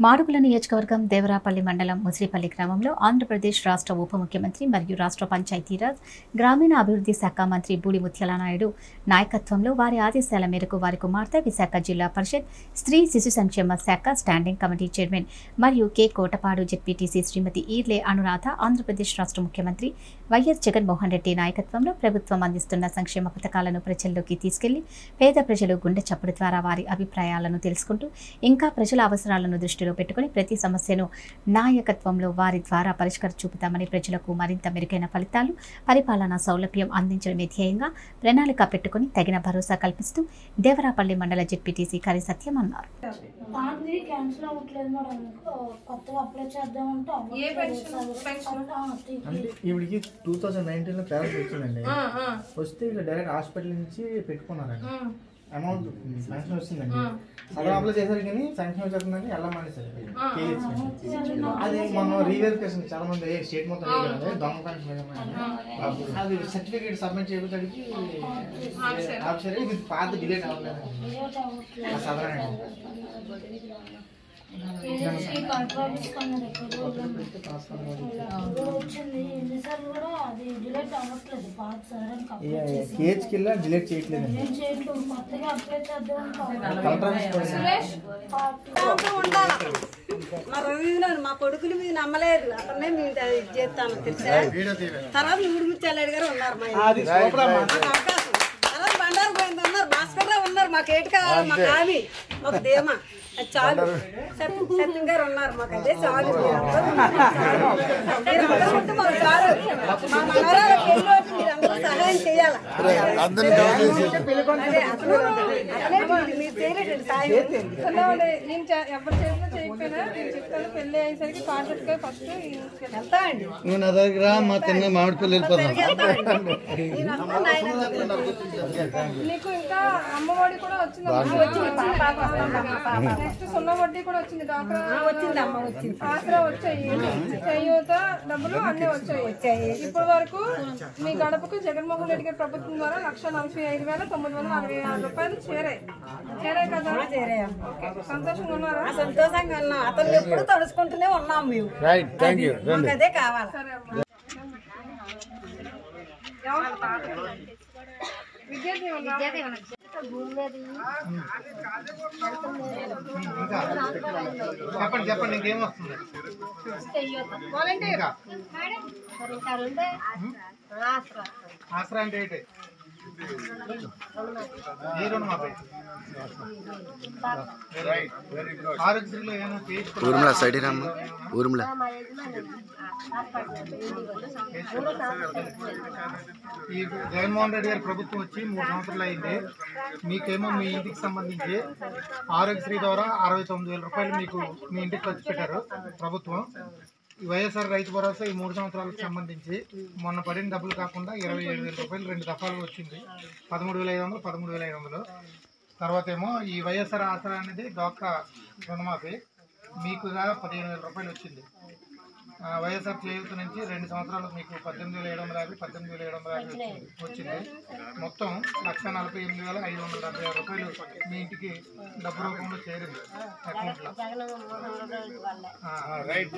మాడుగుల నియోజకవర్గం దేవరాపల్లి మండలం ముసిరిపల్లి గ్రామంలో ఆంధ్రప్రదేశ్ రాష్ట్ర ఉప ముఖ్యమంత్రి మరియు రాష్ట్ర పంచాయతీరాజ్ గ్రామీణ అభివృద్ధి శాఖ మంత్రి బూడి ముత్యాల నాయుడు నాయకత్వంలో వారి ఆదేశాల మేరకు వారి కుమార్తె విశాఖ జిల్లా పరిషత్ స్త్రీ శిశు సంక్షేమ శాఖ స్టాండింగ్ కమిటీ చైర్మన్ మరియు కె కోటపాడు జెడ్పీటీసీ శ్రీమతి ఈర్లే అనురాధ ఆంధ్రప్రదేశ్ రాష్ట్ర ముఖ్యమంత్రి వైఎస్ జగన్మోహన్ రెడ్డి నాయకత్వంలో ప్రభుత్వం అందిస్తున్న సంక్షేమ పథకాలను ప్రజల్లోకి తీసుకెళ్లి పేద ప్రజలు గుండె చప్పుడు ద్వారా వారి అభిప్రాయాలను తెలుసుకుంటూ ఇంకా ప్రజల అవసరాలను దృష్టిలో పెట్టుకుని ప్రతి సమస్యను నాయకత్వంలో వారి ద్వారా పరిష్కారం చూపుతామని ప్రజలకు మరింత మెరుగైన ఫలితాలు పరిపాలనా సౌలభ్యం అందించడమే ధ్యేయంగా ప్రణాళిక పెట్టుకుని తగిన భరోసా కల్పిస్తూ దేవరాపల్లి మండల జెడ్పీటీసీ కరి సత్యం అన్నారు పాతది క్యాన్సిల్ అవ్వట్లేదు మేడం కొత్తగా అప్లై చేద్దామంటే ఏ అవ్వట్లేదు. పెన్షన్? పెన్షన్? ఆ, టీ- అంటే ఈవిడికి టూ థౌజండ్ నైన్టీన్లో క్లారిటీ వచ్చిందండి ఆ, ఆ, వస్తే ఇలా డైరెక్ట్ హాస్పిటల్ నుంచి పెట్టుకున్నారండి ఆ. అమౌంట్ శాంక్షన్ వచ్చిందండి సగం అప్లై చేశారు కానీ శాంక్షన్ వచ్చేస్తుందని వెళ్ళమని సార్ అది మనం రీవెరిఫికేషన్ చాలా మంది స్టేట్ మొత్తం కదా దొంగ పెన్షన్ అది సర్టిఫికేట్ సబ్మిట్ చేయడానికి ఆఫీసర్ ఇది పాత డిలేట్ అవ్వలేదండి రిజల్ట్ అవ్వట్లేదు. ఆ సదరండి ఏజెన్సీ కంట్రోల్ తీసుకున్నారు ఎక్కడో ఇప్పుడు వచ్చింది ఎన్నిసార్లు కూడా అది డిలీట్ అవ్వట్లేదు పాత సరైన అప్లై చేసి కేజ్కి వెళ్ళా డిలేట్ చేయట్లేదండి ఏం చేయట్లేదు కొత్తగా అప్లై చేద్దామంటే అవ్వట్లేదు. కలెక్టర్ ఆఫీస్కి వెళ్ళాను. పాత- ఉండాలి మా రవీంద్ర మా కొడుకులు మీద నమ్మలేదు అతనే మేము ఇది చేస్తాను తెలుసా తర్వాత నూరు ముత్యాలయ్య గారు ఉన్నారు మా ఇంట్లో. మాకు అవకాశం తర్వాత బండారు పోయింది ఉన్నారు భాస్కర్ రావు ఉన్నారు మాకు ఏటి కావాలి మాకు ఆవి మాకు ధీమా అది చాలు సత్యం సత్యం గారు ఉన్నారు మాకు అదే చాలు మీరందరూ మీరందరూ ఉంటే మాకు చాలు మా మనవరాల పెళ్ళి మీరందరూ సహాయం చేయాలి అదే అతను అతనే మీరు- మీరు చేయలేదండి సాయం చిన్నవాడు నేను చే- ఎవరు చేసినా చేయకపోయినా నేను చెప్తాను పెళ్లి అయ్యేసరికి పాటకి ఫస్ట్ వెళ్తామండి నువ్వు నా దగ్గర మా తిన్న మామిడి పిల్లలు వెళ్ళిపోతాం నేనంతా నాయన నీకు ఇంకా అమ్మఒడి కూడా వచ్చింది నెక్స్ట్ సున్న వడ్డీ కూడా వచ్చింది డాక్టర్ వచ్చిందమ్మ వచ్చింది ఆసరా వచ్చాయి చేయూత డబ్బులు అన్ని వచ్చాయి ఇప్పటి వరకు మీ గడపకు జగన్మోహన్ రెడ్డి గారి ప్రభుత్వం ద్వారా లక్ష నలభై ఐదు వేల తొమ్మిది వందల నలభై ఆరు రూపాయలు చేరాయి చేరాయి కదా ఓకే. సంతోషంగా ఉన్నారా సంతోషంగా ఉన్నాం అతను ఎప్పుడు తడుచుకుంటూనే ఉన్నాం మేము రైట్ థ్యాంక్ యూ మాకు అదే కావాలి సరే అమ్మా ఎవరు? విద్యా దీవెన చెప్పండి చెప్పండి ఇంకేం వస్తుంది వాలంటీర్ ఆసరా అంటే ఏంటి ఏ రుణం అబ్బాయి ఆరోగ్యశ్రీలో ఏమైనా చేయించుకున్నారా? ఊర్మిళ సైడ్ రామ్మ ఊర్మిళ ఈ జగన్మోహన్ రెడ్డి గారి ప్రభుత్వం వచ్చి మూడు సంవత్సరాలు అయింది మీకేమో మీ ఇంటికి సంబంధించి ఆరోగ్యశ్రీ ద్వారా అరవై తొమ్మిది వేల రూపాయలు మీకు మీ ఇంటికి ఖర్చు పెట్టారు ప్రభుత్వం ఈ వైఎస్ఆర్ రైతు భరోసా ఈ మూడు సంవత్సరాలకు సంబంధించి మొన్న పడిన డబ్బులు కాకుండా ఇరవై ఏడు వేల రూపాయలు రెండు దఫాలు వచ్చింది పదమూడు వేల ఐదు వందలు పదమూడు వేల ఐదు వందలు తర్వాత ఏమో ఈ వైఎస్ఆర్ ఆసరా అనేది డోక్రా రుణమాఫీ మీకు దాకా పదిహేను వేల రూపాయలు వచ్చింది ఆ, వైఎస్ఆర్ చేయూత నుంచి రెండు సంవత్సరాలు మీకు పద్దెనిమిది వేల ఏడు వందల యాభై పద్దెనిమిది వేల ఏడు వందల యాభై వచ్చింది వచ్చింది మొత్తం లక్ష నలభై ఎనిమిది వేల ఐదు వందల డెబ్బై ఆరు రూపాయలు మీ ఇంటికి డబ్బు రూపంలో చేరింది అకౌంట్లో రైట్